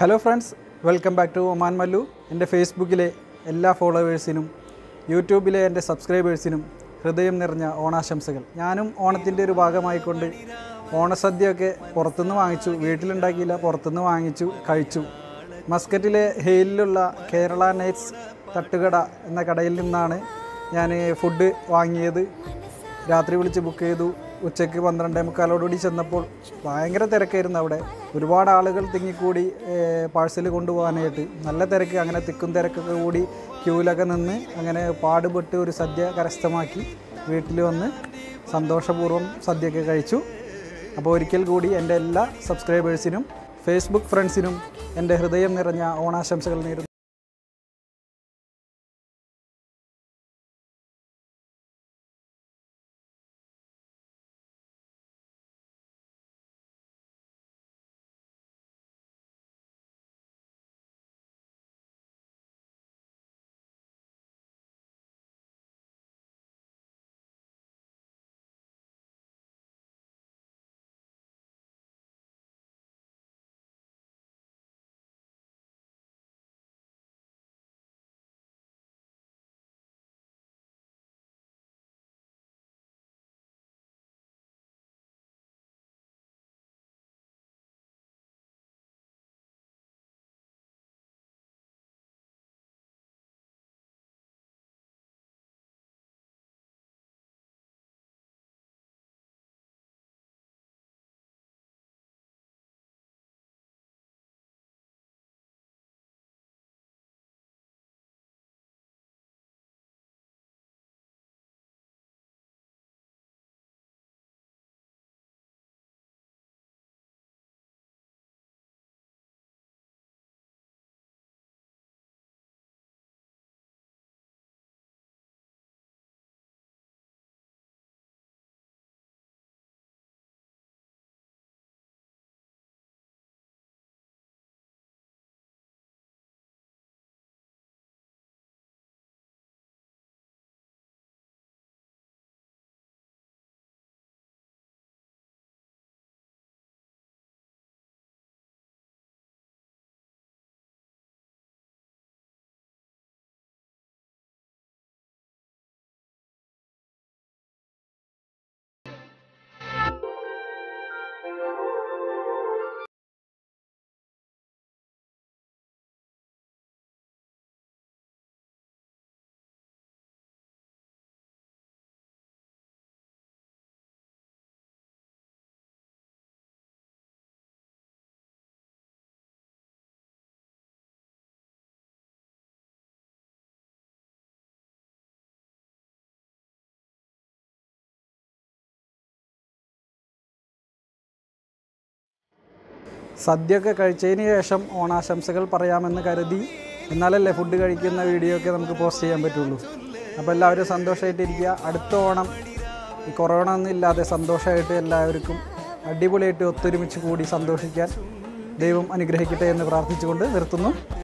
hello friends welcome back to Oman Mallu എൻ്റെ ഫേസ്ബുക്കിലെ എല്ലാ ഫോളോവേഴ്സിനും യൂട്യൂബിലെ എൻ്റെ സബ്സ്ക്രൈബേഴ്സിനും ഹൃദയം നിറഞ്ഞ ഓണാശംസകൾ ഞാനും ഓണത്തിൻ്റെ ഒരു ഭാഗമായിക്കൊണ്ട് ഓണസദ്യയൊക്കെ പുറത്തുനിന്ന് വാങ്ങിച്ചു വീട്ടിലുണ്ടാക്കിയില്ല പുറത്തുനിന്ന് വാങ്ങിച്ചു കഴിച്ചു മസ്കറ്റിലെ ഹെയിലുള്ള കേരള നൈറ്റ്സ് തട്ടുകട എന്ന കടയിൽ നിന്നാണ് ഞാൻ ഫുഡ് വാങ്ങിയത് രാത്രി വിളിച്ച് ബുക്ക് ചെയ്തു ഉച്ചയ്ക്ക് പന്ത്രണ്ടേ മുക്കാലോടുകൂടി ചെന്നപ്പോൾ ഭയങ്കര തിരക്കായിരുന്നു അവിടെ ഒരുപാട് ആളുകൾ തിങ്ങിക്കൂടി പാഴ്സൽ കൊണ്ടുപോകാനായിട്ട് നല്ല തിരക്ക് അങ്ങനെ തിക്കും തിരക്കൊക്കെ കൂടി ക്യൂവിലൊക്കെ നിന്ന് അങ്ങനെ പാടുപെട്ട് ഒരു സദ്യ കരസ്ഥമാക്കി വീട്ടിൽ വന്ന് സന്തോഷപൂർവ്വം സദ്യയൊക്കെ കഴിച്ചു അപ്പോൾ ഒരിക്കൽ കൂടി എൻ്റെ എല്ലാ സബ്സ്ക്രൈബേഴ്സിനും ഫേസ്ബുക്ക് ഫ്രണ്ട്സിനും എൻ്റെ ഹൃദയം നിറഞ്ഞ ഓണാശംസകൾ നേരുന്നു സദ്യയൊക്കെ കഴിച്ചതിന് ശേഷം ഓണാശംസകൾ പറയാമെന്ന് കരുതി എന്നാലല്ലേ ഫുഡ് കഴിക്കുന്ന വീഡിയോ ഒക്കെ നമുക്ക് പോസ്റ്റ് ചെയ്യാൻ പറ്റുള്ളൂ അപ്പോൾ എല്ലാവരും സന്തോഷമായിട്ടിരിക്കുക അടുത്ത ഓണം ഈ കൊറോണ ഒന്നും ഇല്ലാതെ സന്തോഷമായിട്ട് എല്ലാവർക്കും അടിപൊളിയായിട്ട് ഒത്തൊരുമിച്ച് കൂടി സന്തോഷിക്കാൻ ദൈവം അനുഗ്രഹിക്കട്ടെ എന്ന് പ്രാർത്ഥിച്ചുകൊണ്ട് നിർത്തുന്നു